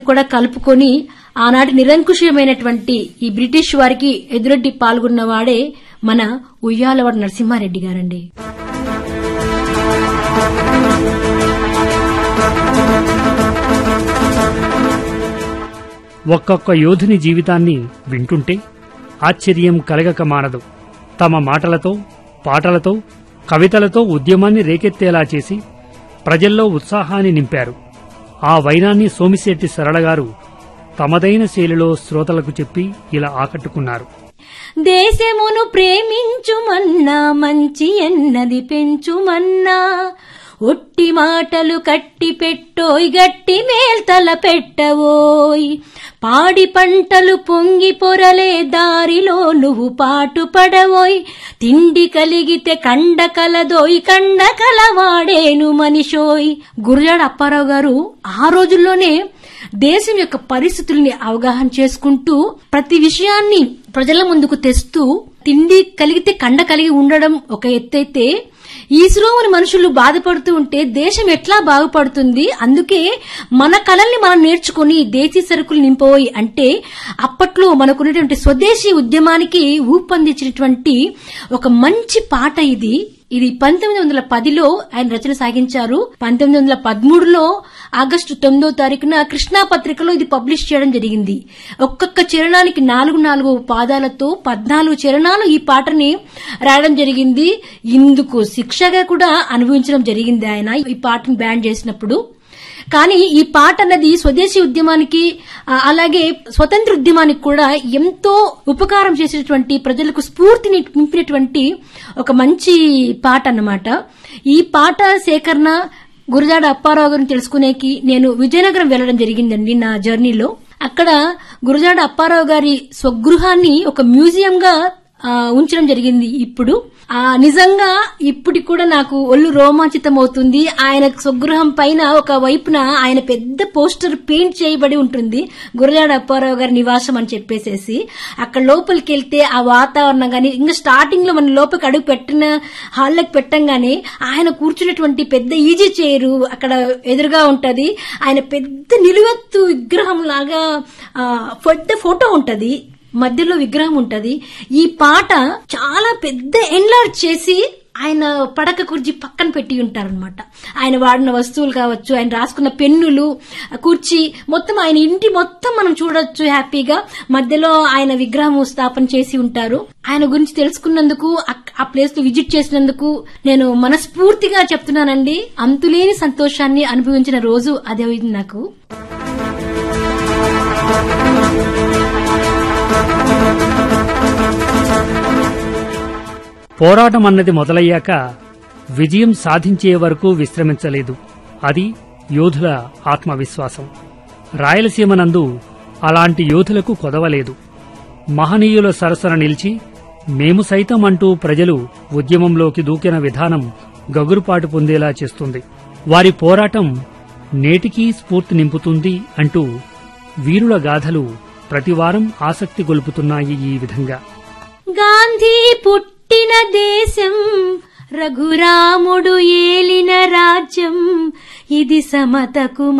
కూడా కలుపుకొని ఆనాటి నిరంకుశమైనటువంటి ఈ బ్రిటిష్ వారికి ఎదురొడ్డి పాల్గొన్నవాడే మన ఉయ్యాలవాడ నరసింహారెడ్డి గారండి ఒక్కొక్క యోధుని జీవితాన్ని వింటుంటే ఆశ్చర్యం కలగక మానదు తమ మాటలతో పాటలతో కవితలతో ఉద్యమాన్ని రేకెత్తేలా చేసి ప్రజల్లో ఉత్సాహాన్ని నింపారు ఆ వైనాన్ని సోమిశెట్టి సరళగారు తమదైన శైలిలో శ్రోతలకు చెప్పి ఇలా ఆకట్టుకున్నారు దేశమును ప్రేమించుమన్నా మంచి ఎన్నది పెంచుమన్నా ఒట్టి మాటలు కట్టి పెట్టోయ్ గట్టి మేల్తల పెట్టవోయ్ పాడి పంటలు పొంగి పొరలే దారిలో నువ్వు పాటు పడవోయ్ తిండి కలిగితే కండ కలదోయ్ కండ కలవాడేను మనిషోయ్ గురజాడ అప్పారావు గారు ఆ రోజుల్లోనే దేశం యొక్క పరిస్థితుల్ని అవగాహన చేసుకుంటూ ప్రతి విషయాన్ని ప్రజల ముందుకు తెస్తూ తిండి కలిగితే కండ కలిగి ఉండడం ఒక ఎత్తైతే ఈశ్రోమని మనుషులు బాధపడుతూ ఉంటే దేశం ఎట్లా బాగుపడుతుంది అందుకే మన కళల్ని మనం నేర్చుకుని దేశీ సరుకులు నింపబోయి అంటే అప్పట్లో మనకున్నటువంటి స్వదేశీ ఉద్యమానికి ఊపందించినటువంటి ఒక మంచి పాట ఇది ఇది పంతొమ్మిది వందల పదిలో ఆయన రచన సాగించారు పంతొమ్మిది వందల పదమూడులో ఆగస్టు తొమ్మిదో తారీఖున కృష్ణా పత్రికలో ఇది పబ్లిష్ చేయడం జరిగింది ఒక్కొక్క చరణానికి నాలుగు నాలుగు పాదాలతో పద్నాలుగు చరణాలు ఈ పాటని రాయడం జరిగింది ఇందుకు శిక్షగా కూడా అనుభవించడం జరిగింది ఆయన ఈ పాటను బ్యాన్ చేసినప్పుడు కానీ ఈ పాట అన్నది స్వదేశీ ఉద్యమానికి ఆ, అలాగే స్వతంత్ర ఉద్యమానికి కూడా ఎంతో ఉపకారం చేసేటువంటి ప్రజలకు స్ఫూర్తిని నింపినటువంటి ఒక మంచి పాట అన్నమాట ఈ పాట సేకరణ గురజాడ అప్పారావు గారిని తెలుసుకునేకి నేను విజయనగరం వెళ్లడం జరిగిందండి నా జర్నీలో అక్కడ గురజాడ అప్పారావు గారి స్వగృహాన్ని ఒక మ్యూజియంగా ఆ, ఉంచడం జరిగింది ఇప్పుడు ఆ నిజంగా ఇప్పటికి కూడా నాకు ఒళ్ళు రోమాంచితం అవుతుంది ఆయన స్వగృహం పైన ఒక వైపున ఆయన పెద్ద పోస్టర్ పెయింట్ చేయబడి ఉంటుంది గురజాడ అప్పారావు గారి నివాసం అని చెప్పేసేసి అక్కడ లోపలికి వెళ్తే ఆ వాతావరణం గాని ఇంకా స్టార్టింగ్ లో మన లోపలికి అడుగు పెట్టిన హాల్లోకి పెట్టంగానే ఆయన కూర్చున్నటువంటి పెద్ద ఈజీ చైరు అక్కడ ఎదురుగా ఉంటది ఆయన పెద్ద నిలువెత్తు విగ్రహం లాగా ఆ, పెద్ద ఫోటో ఉంటది మధ్యలో విగ్రహం ఉంటది ఈ పాట చాలా పెద్ద ఎన్లార్జ్ చేసి ఆయన పడక కుర్చీ పక్కన పెట్టి ఉంటారనమాట ఆయన వాడిన వస్తువులు కావచ్చు ఆయన రాసుకున్న పెన్నులు కుర్చీ మొత్తం ఆయన ఇంటి మొత్తం మనం చూడొచ్చు హ్యాపీగా మధ్యలో ఆయన విగ్రహం స్థాపన చేసి ఉంటారు ఆయన గురించి తెలుసుకున్నందుకు అక్- ఆ ప్లేస్ లో విజిట్ చేసినందుకు నేను మనస్ఫూర్తిగా చెప్తున్నానండి అంతులేని సంతోషాన్ని అనుభవించిన రోజు అదే అయింది నాకు పోరాటం అన్నది మొదలయ్యాక విజయం సాధించే వరకు విశ్రమించలేదు అది యోధుల ఆత్మవిశ్వాసం రాయలసీమనందు అలాంటి యోధులకు కొదవలేదు మహనీయుల సరసన నిలిచి మేము సైతం అంటూ ప్రజలు ఉద్యమంలోకి దూకిన విధానం గగురుపాటు పొందేలా చేస్తుంది వారి పోరాటం నేటికీ స్ఫూర్తి నింపుతుంది అంటూ వీరుల గాథలు ప్రతివారం ఆసక్తి గొలుపుతున్నాయి ఈ విధంగా గాంధీ పుట్టిన దేశం రఘురాముడు ఏలిన రాజ్యం ఇది సమతకు